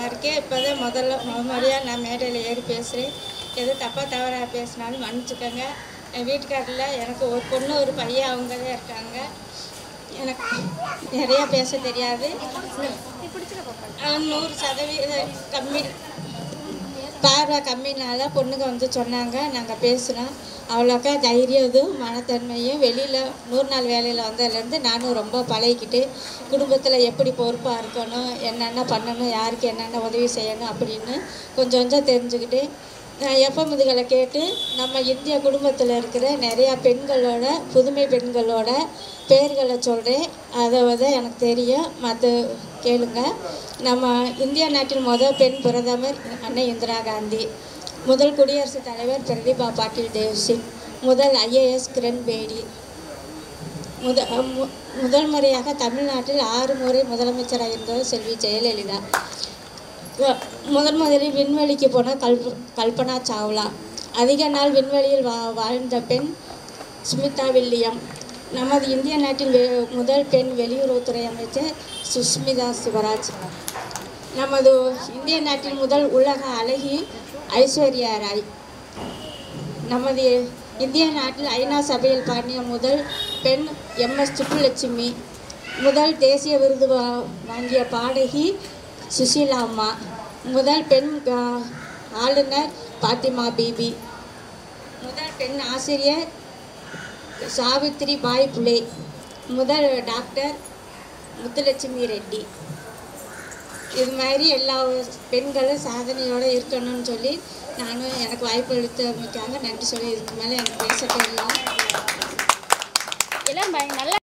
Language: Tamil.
இருக்கே இப்போ தான் முதல்ல முத முறையாக நான் மேடையில் ஏறி பேசுகிறேன் எது தப்பாக தவறாக பேசினாலும் மன்னிச்சுக்கோங்க என் வீட்டுக்காரில் எனக்கு ஒரு பொண்ணு ஒரு பையன் அவங்க தான் இருக்காங்க எனக்கு நிறையா பேச தெரியாது அஹ் நூறு சதவீதம் கம்மி பார்வை கம்மினால பொண்ணுங்க வந்து சொன்னாங்க நாங்கள் பேசுனோம் அவ்வளோக்கா தைரியம் இதுவும் மனத்தன்மையும் வெளியில் நூறு நாள் வேலையில் வந்ததுலேருந்து நானும் ரொம்ப பழகிக்கிட்டு குடும்பத்தில் எப்படி பொறுப்பாக இருக்கணும் என்னென்ன பண்ணணும் யாருக்கு என்னென்ன உதவி செய்யணும் அப்படின்னு கொஞ்சம் கொஞ்சம் தெரிஞ்சுக்கிட்டு எஃப்எம் இதுகளை கேட்டு நம்ம இந்திய குடும்பத்தில் இருக்கிற நிறையா பெண்களோட புதுமை பெண்களோட பேர்களை சொல்கிறேன் அதை வந்து எனக்கு தெரியும் மற்ற கேளுங்க நம்ம இந்திய நாட்டின் முதல் பெண் பிரதமர் அன்னை இந்திரா காந்தி முதல் குடியரசுத் தலைவர் பிரதிபா பாட்டீல் தேவ் சிங் முதல் ஐஏஎஸ் கிரண் பேடி முத மு- முதல் முறையாக தமிழ்நாட்டில் ஆறு முறை முதலமைச்சராக இருந்தவர் செல்வி ஜெயலலிதா வ- முதன் முதலில் விண்வெளிக்கு போன கல்ப கல்பனா சாவ்லா அதிக நாள் விண்வெளியில் வா வாழ்ந்த பெண் சுமிதா வில்லியம் நமது இந்திய நாட்டின் வெ- முதல் பெண் வெளியுறவுத்துறை அமைச்சர் சுஷ்மிதா சிவராஜ் நமது இந்திய நாட்டின் முதல் உலக அழகி ஐஸ்வர்யா ராய் நமது இந்திய நாட்டில் ஐநா சபையில் பாடிய முதல் பெண் எம்எஸ் சுப்புலட்சுமி முதல் தேசிய விருது வா- வாங்கிய பாடகி சுஷீலா அம்மா முதல் பெண் ஆ, ஆளுநர் பாத்திமா பிபி முதல் பெண் ஆசிரியர் சாவித்ரி பாய் புலே முதல் டாக்டர் முத்துலட்சுமி ரெட்டி இது மாதிரி எல்லா பெண்களும் சாதனையோடு இருக்கணும்னு சொல்லி நானும் எனக்கு வாய்ப்பு அளித்தமைக்காக நன்றி சொல்லி இதுக்கு மேலே எனக்கு பேச தெரியல எல்லாம் பய- நல்லா